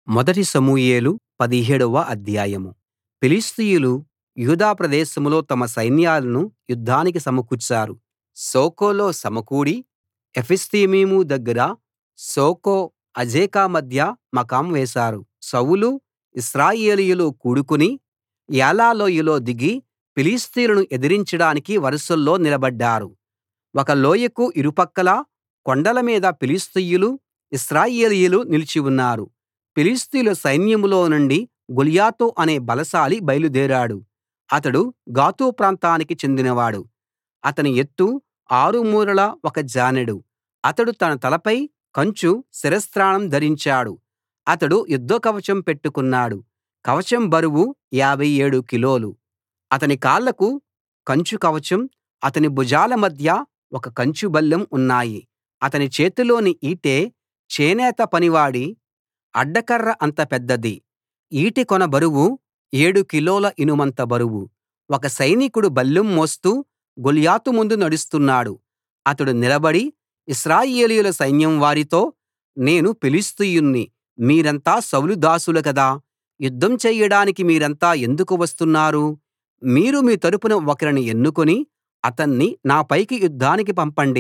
మొదటి సమూయేలు పదిహేడవ అధ్యాయం ఫిలిష్తీయులు యూదా ప్రదేశంలో తమ సైన్యాలను యుద్ధానికి సమకూర్చారు శోకోలో సమకూడి ఎఫెస్దమ్మీము దగ్గర శోకో అజేకా మధ్య మకాం వేశారు సౌలు ఇశ్రాయేలీయులు కూడుకుని ఏలా లోయలో దిగి ఫిలిష్తీయులను ఎదిరించడానికి వరుసల్లో నిలబడ్డారు ఒక లోయకు ఇరుపక్కలా కొండల మీద ఫిలిష్తీయులు ఇశ్రాయేలీయులు నిలిచి ఉన్నారు ఫిలిష్తీయుల సైన్యంలో నుండి గొల్యాతు అనే బలశాలి బయలుదేరాడు అతడు గాతు ప్రాంతానికి చెందినవాడు అతని ఎత్తు ఆరు మూరల ఒక జానెడు అతడు తన తలపై కంచు శిరస్త్రాణం ధరించాడు అతడు యుద్ధ కవచం పెట్టుకున్నాడు కవచం బరువు 57 కిలోలు అతని కాళ్లకు కంచు కవచం అతని భుజాల మధ్య ఒక కంచు బల్లెం ఉన్నాయి అతని చేతిలోని ఈటె చేనేత పనివాడి అడ్డకర్ర అంత పెద్దది ఈటె కొన బరువు ఏడు కిలోల ఇనుమంత బరువు ఒక సైనికుడు బల్లెం మోస్తూ గొల్యాతు ముందు నడుస్తున్నాడు అతడు నిలబడి ఇశ్రాయేలీయుల సైన్యం వారితో నేను ఫిలిష్తీయుణ్ణి మీరంతా సౌలు దాసులు కదా యుద్ధం చెయ్యడానికి మీరంతా ఎందుకు వస్తున్నారు మీరు మీ తరపున ఒకరిని ఎన్నుకుని అతన్ని నా పైకి యుద్ధానికి పంపండి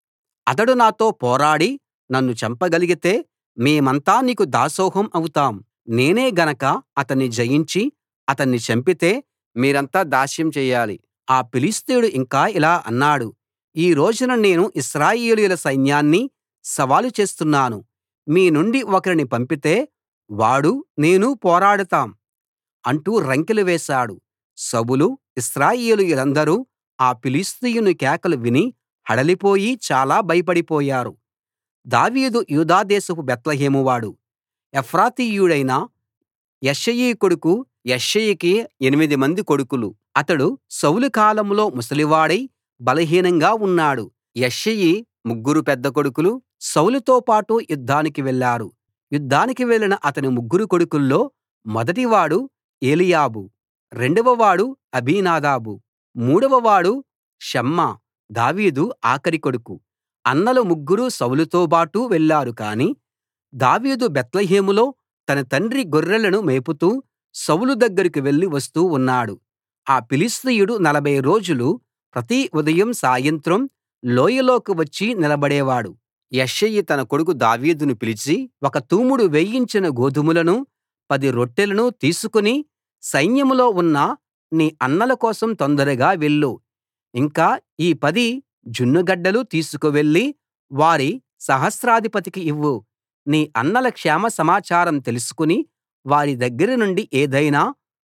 అతడు నాతో పోరాడి నన్ను చంపగలిగితే మేమంతా నీకు దాసోహం అవుతాం నేనే గనక అతన్ని జయించి అతన్ని చంపితే మీరంతా దాస్యం చెయ్యాలి ఆ ఫిలిష్తీయుడు ఇంకా ఇలా అన్నాడు ఈ రోజున నేను ఇశ్రాయేలీయుల సైన్యాన్ని సవాలు చేస్తున్నాను మీ నుండి ఒకరిని పంపితే వాడూ నేనూ పోరాడతాం అంటూ రంకెలు వేశాడు సౌలు ఇశ్రాయేలీయులందరూ ఆ ఫిలిష్తీయుని కేకలు విని హడలిపోయి చాలా భయపడిపోయారు దావీదు యూదా దేశపు బేత్లెహేము వాడు ఎఫ్రాతీయుడైన యెష్షయి కొడుకు యెష్షయికి ఎనిమిది మంది కొడుకులు అతడు సౌలు కాలంలో ముసలివాడై బలహీనంగా ఉన్నాడు యెష్షయి ముగ్గురు పెద్ద కొడుకులు సౌలుతో పాటు యుద్ధానికి వెళ్లారు యుద్ధానికి వెళ్ళిన అతని ముగ్గురు కొడుకుల్లో మొదటివాడు ఏలీయాబు రెండవవాడు అబీనాదాబు మూడవవాడు షమ్మా దావీదు ఆఖరి కొడుకు అన్నలు ముగ్గురూ సౌలుతోబాటు వెళ్లారు కాని దావీదు బేత్లెహేములో తన తండ్రి గొర్రెలను మేపుతూ సౌలు దగ్గరికి వెళ్లి వస్తూ ఉన్నాడు ఆ ఫిలిష్తీయుడు నలభై రోజులు ప్రతి ఉదయం సాయంత్రం లోయలోకి వచ్చి నిలబడేవాడు యెష్షయి తన కొడుకు దావీదును పిలిచి ఒక తూముడు వేయించిన గోధుమలను పది రొట్టెలను తీసుకుని సైన్యంలో ఉన్న నీ అన్నల కోసం తొందరగా వెళ్ళు ఇంకా ఈ పది జున్నుగడ్డలు తీసుకువెళ్ళి వారి సహస్రాధిపతికి ఇవ్వు నీ అన్నల క్షేమ సమాచారం తెలుసుకుని వారి దగ్గర నుండి ఏదైనా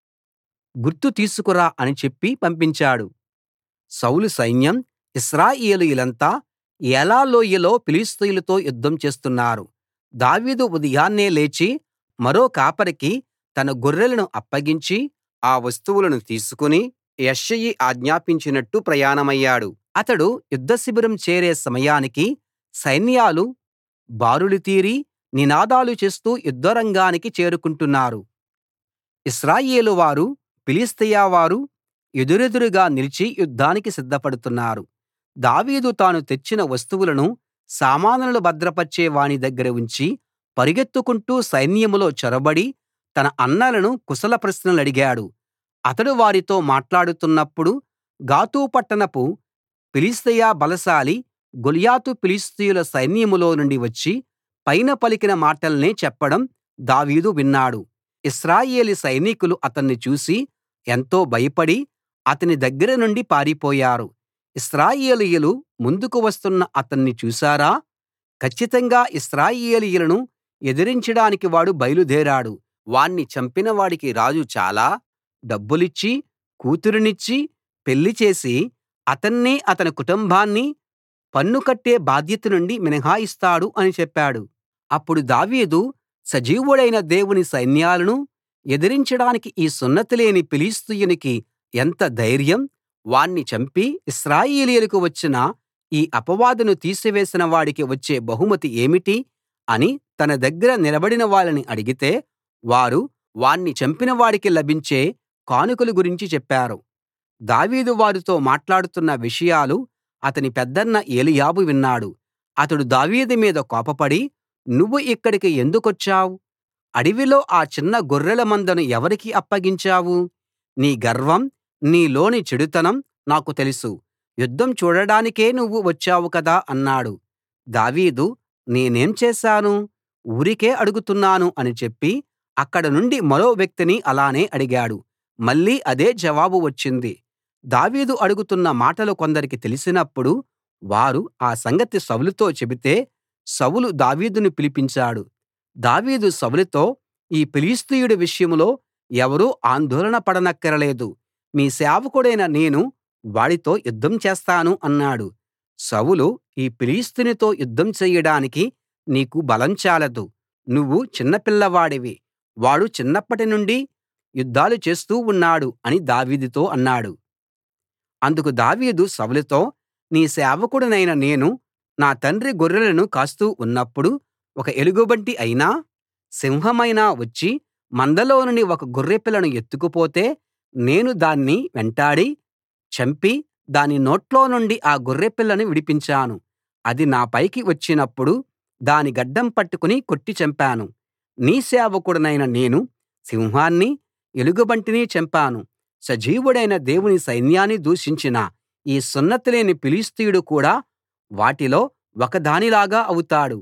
గుర్తు తీసుకురా అని చెప్పి పంపించాడు సౌలు సైన్యం ఇశ్రాయేలీయులంతా ఏలా లోయలో ఫిలిష్తీయులతో యుద్ధం చేస్తున్నారు దావీదు ఉదయాన్నే లేచి మరో కాపరికి తన గొర్రెలను అప్పగించి ఆ వస్తువులను తీసుకుని యెష్షయి ఆజ్ఞాపించినట్టు ప్రయాణమయ్యాడు అతడు యుద్ధ శిబిరం చేరే సమయానికి సైన్యాలు బారులు తీరి నినాదాలు చేస్తూ యుద్ధరంగానికి చేరుకుంటున్నారు ఇశ్రాయేలు వారు ఫిలిష్తీయ వారు ఎదురెదురుగా నిలిచి యుద్ధానికి సిద్ధపడుతున్నారు దావీదు తాను తెచ్చిన వస్తువులను సామానులు భద్రపర్చే వాని దగ్గర ఉంచి పరుగెత్తుకుంటూ సైన్యంలో చొరబడి తన అన్నలను కుశల ప్రశ్నలడిగాడు అతడు వారితో మాట్లాడుతున్నప్పుడు గాతు పట్టణపు ఫిలిష్తీయ బలశాలి గొల్యాతు ఫిలిష్తీయుల సైన్యంలో నుండి వచ్చి పైన పలికిన మాటల్నే చెప్పడం దావీదు విన్నాడు ఇశ్రాయేలీ సైనికులు అతన్ని చూసి ఎంతో భయపడి అతని దగ్గర నుండి పారిపోయారు ఇశ్రాయేలీయులు ముందుకు వస్తున్న అతన్ని చూశారా కచ్చితంగా ఇశ్రాయేలీయులను ఎదిరించడానికి వాడు బయలుదేరాడు వాణ్ణి చంపిన వాడికి రాజు చాలా డబ్బులిచ్చి కూతురునిచ్చి పెళ్లి చేసి అతన్నీ అతని కుటుంబాన్నీ పన్ను కట్టే బాధ్యత నుండి మినహాయిస్తాడు అని చెప్పాడు అప్పుడు దావీదు సజీవుడైన దేవుని సైన్యాలను ఎదిరించడానికి ఈ సున్నతి లేని ఫిలిష్తీయునికి ఎంత ధైర్యం వాణ్ణి చంపి ఇశ్రాయేలీయులకు వచ్చిన ఈ అపవాదును తీసివేసిన వాడికి వచ్చే బహుమతి ఏమిటి అని తన దగ్గర నిలబడిన వాళ్ళని అడిగితే వారు వాణ్ణి చంపిన వాడికి లభించే కానుకల గురించి చెప్పారు దావీదు వారితో మాట్లాడుతున్న విషయాలు అతని పెద్దన్న ఏలీయాబు విన్నాడు అతడు దావీదు మీద కోపపడి నువ్వు ఇక్కడికి ఎందుకొచ్చావ్ అడవిలో ఆ చిన్న గొర్రెల మందను ఎవరికి అప్పగించావు నీ గర్వం నీలోని చెడుతనం నాకు తెలుసు యుద్ధం చూడడానికే నువ్వు వచ్చావు కదా అన్నాడు దావీదు నేనేం చేశాను ఊరికే అడుగుతున్నాను అని చెప్పి అక్కడ నుండి మరో వ్యక్తిని అలానే అడిగాడు మళ్ళీ అదే జవాబు వచ్చింది దావీదు అడుగుతున్న మాటలు కొందరికి తెలిసినప్పుడు వారు ఆ సంగతి సౌలుతో చెబితే సౌలు దావీదును పిలిపించాడు దావీదు సౌలుతో ఈ ఫిలిష్తీయుడి విషయంలో ఎవరూ ఆందోళన పడనక్కరలేదు మీ సేవకుడైన నేను వాడితో యుద్ధం చేస్తాను అన్నాడు సౌలు ఈ ఫిలిష్తీయునితో యుద్ధం చెయ్యడానికి నీకు బలం చాలదు నువ్వు చిన్న పిల్లవాడివి వాడు చిన్నప్పటి నుండి యుద్ధాలు చేస్తూ ఉన్నాడు అని దావీదుతో అన్నాడు అందుకు దావీదు సౌలుతో నీ సేవకుడినైన నేను నా తండ్రి గొర్రెలను కాస్తూ ఉన్నప్పుడు ఒక ఎలుగుబంటి అయినా సింహమైనా వచ్చి మందలోనుండి ఒక గొర్రెపిల్లను ఎత్తుకుపోతే నేను దాన్ని వెంటాడి చంపి దాని నోట్లో నుండి ఆ గొర్రెపిల్లను విడిపించాను అది నా పైకి వచ్చినప్పుడు దాని గడ్డం పట్టుకుని కొట్టి చంపాను నీ సేవకుడినైన నేను సింహాన్ని ఎలుగుబంటిని చంపాను సజీవుడైన దేవుని సైన్యాన్ని దూషించిన ఈ సున్నతిలేని ఫిలిష్తీయుడు కూడా వాటిలో ఒకదానిలాగా అవుతాడు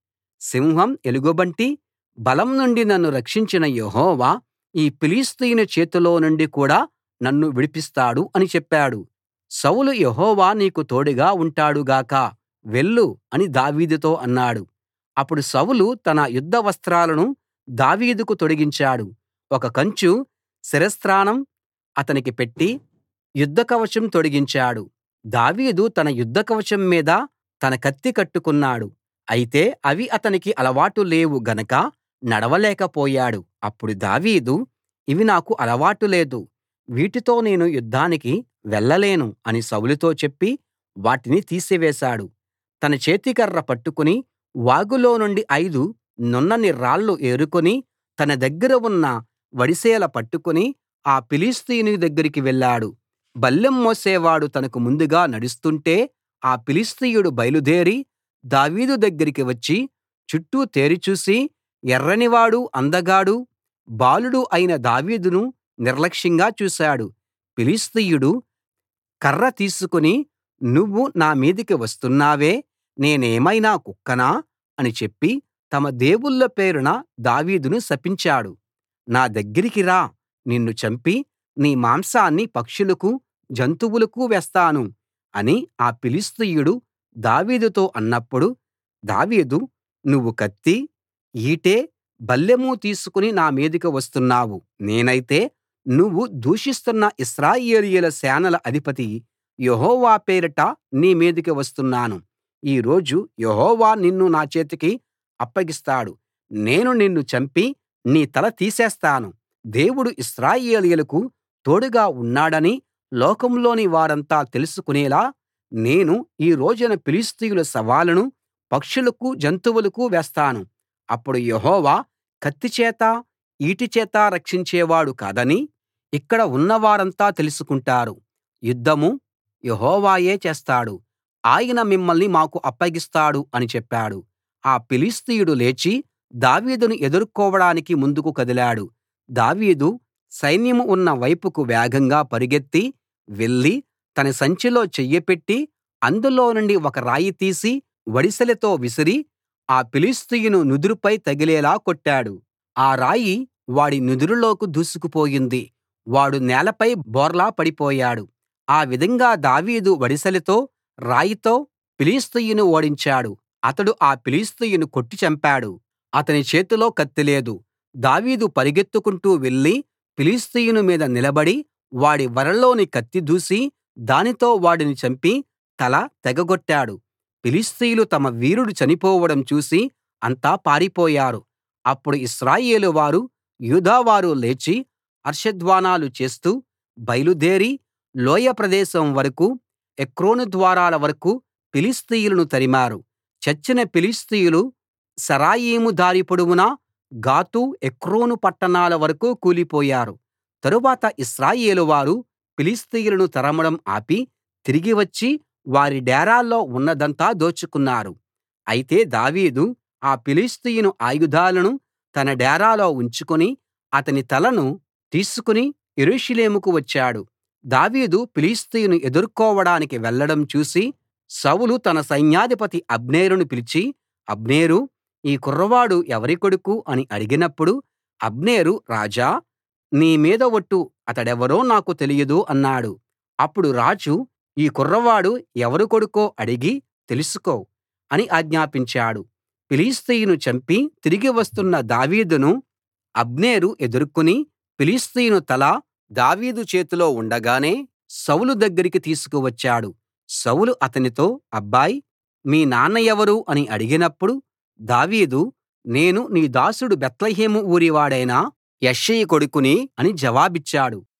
సింహం ఎలుగుబంటి బలం నుండి నన్ను రక్షించిన యెహోవా ఈ ఫిలిష్తీయుని చేతిలో నుండి కూడా నన్ను విడిపిస్తాడు అని చెప్పాడు సౌలు యెహోవా నీకు తోడుగా ఉంటాడు గాక వెళ్ళు అని దావీదుతో అన్నాడు అప్పుడు సౌలు తన యుద్ధ వస్త్రాలను దావీదుకు తొడిగించాడు ఒక కంచు శిరస్త్రాణం అతనికి పెట్టి యుద్ధ కవచం తొడిగించాడు దావీదు తన యుద్ధ కవచం మీద తన కత్తి కట్టుకున్నాడు అయితే అవి అతనికి అలవాటు లేవు గనక నడవలేకపోయాడు అప్పుడు దావీదు ఇవి నాకు అలవాటు లేదు వీటితో నేను యుద్ధానికి వెళ్ళలేను అని సౌలుతో చెప్పి వాటిని తీసివేశాడు తన చేతికర్ర పట్టుకుని వాగులో నుండి ఐదు నున్నని రాళ్లు ఏరుకుని తన దగ్గర ఉన్న వడిసెల పట్టుకుని ఆ ఫిలిష్తీయుని దగ్గరికి వెళ్ళాడు బల్లెం మోసేవాడు తనకు ముందుగా నడుస్తుంటే ఆ ఫిలిష్తీయుడు బయలుదేరి దావీదు దగ్గరికి వచ్చి చుట్టూ తేరి చూసి ఎర్రనివాడు అందగాడు బాలుడు అయిన దావీదును నిర్లక్ష్యంగా చూశాడు ఫిలిష్తీయుడు కర్ర తీసుకుని నువ్వు నా మీదికి వస్తున్నావే నేనేమైనా కుక్కనా అని చెప్పి తమ దేవుళ్ళ పేరున దావీదును శపించాడు నా దగ్గరికి రా నిన్ను చంపి నీ మాంసాన్ని పక్షులకు జంతువులకు వేస్తాను అని ఆ ఫిలిష్తీయుడు దావీదుతో అన్నప్పుడు దావీదు నువ్వు కత్తి ఈటె బల్లెమూ తీసుకుని నా మీదికి వస్తున్నావు నేనైతే నువ్వు దూషిస్తున్న ఇశ్రాయేలీయుల సేనల అధిపతి యెహోవా పేరిట నీ మీదికి వస్తున్నాను ఈ రోజు యెహోవా నిన్ను నా చేతికి అప్పగిస్తాడు నేను నిన్ను చంపి నీ తల తీసేస్తాను దేవుడు ఇశ్రాయేలీయులకు తోడుగా ఉన్నాడని లోకంలోని వారంతా తెలుసుకునేలా నేను ఈ రోజున ఫిలిష్తీయుల శవాలను పక్షులకు జంతువులకు వేస్తాను అప్పుడు యెహోవా కత్తి చేత ఈటె చేత రక్షించేవాడు కాదని ఇక్కడ ఉన్నవారంతా తెలుసుకుంటారు యుద్ధం యెహోవాయే చేస్తాడు ఆయన మిమ్మల్ని మాకు అప్పగిస్తాడు అని చెప్పాడు ఆ ఫిలిష్తీయుడు లేచి దావీదును ఎదుర్కోవడానికి ముందుకు కదిలాడు దావీదు సైన్యం ఉన్న వైపుకు వేగంగా పరుగెత్తి వెళ్లి తన సంచిలో చెయ్యి అందులో నుండి ఒక రాయి తీసి వడిసెలతో విసిరి ఆ ఫిలిష్తీయుని నుదురుపై తగిలేలా కొట్టాడు ఆ రాయి వాడి నుదురులోకి దూసుకుపోయింది వాడు నేలపై బోర్లా పడిపోయాడు ఆ విధంగా దావీదు వడిసెలతో రాయితో ఫిలిష్తీయుని ఓడించాడు అతడు ఆ ఫిలిష్తీయుని కొట్టి చంపాడు అతని చేతిలో కత్తి లేదు దావీదు పరిగెత్తుకుంటూ వెళ్లి ఫిలిష్తీయుని మీద నిలబడి వాడి వరలోని కత్తి దూసి దానితో వాడిని చంపి తల తెగగొట్టాడు ఫిలిష్తీయులు తమ వీరుడు చనిపోవడం చూసి అంతా పారిపోయారు అప్పుడు ఇశ్రాయేలు వారు యూదా వారు లేచి హర్షధ్వానాలు చేస్తూ బయలుదేరి లోయ ప్రదేశం వరకూ ఎక్రోను ద్వారాల వరకూ ఫిలిష్తీయులను తరిమారు చచ్చిన ఫిలిష్తీయులు షరాయిము దారి పొడవునా గాతు ఎక్రోను పట్టణాల వరకూ కూలిపోయారు తరువాత ఇశ్రాయేలు వారు ఫిలిష్తీయులను తరమడం ఆపి తిరిగి వచ్చి వారి డేరాల్లో ఉన్నదంతా దోచుకున్నారు అయితే దావీదు ఆ ఫిలిష్తీయుని ఆయుధాలను తన డేరాలో ఉంచుకుని అతని తలను తీసుకుని యెరూషలేముకు వచ్చాడు దావీదు ఫిలిష్తీయుని ఎదుర్కోవడానికి వెళ్ళడం చూసి సౌలు తన సైన్యాధిపతి అబ్నేరును పిలిచి అబ్నేరూ ఈ కుర్రవాడు ఎవరి కొడుకు అని అడిగినప్పుడు అబ్నేరు రాజా నీ మీద ఒట్టు అతడెవరో నాకు తెలియదు అన్నాడు అప్పుడు రాజు ఈ కుర్రవాడు ఎవరి కొడుకో అడిగి తెలుసుకో అని ఆజ్ఞాపించాడు ఫిలిష్తీయుని చంపి తిరిగి వస్తున్న దావీదును అబ్నేరు ఎదుర్కొని ఫిలిష్తీయుని తల దావీదు చేతిలో ఉండగానే సౌలు దగ్గరికి తీసుకువచ్చాడు సౌలు అతనితో అబ్బాయ్ మీ నాన్న ఎవరు అని అడిగినప్పుడు దావీదు నేను నీ దాసుడు బేత్లెహేము ఊరివాడైన యెష్షయి కొడుకుని అని జవాబిచ్చాడు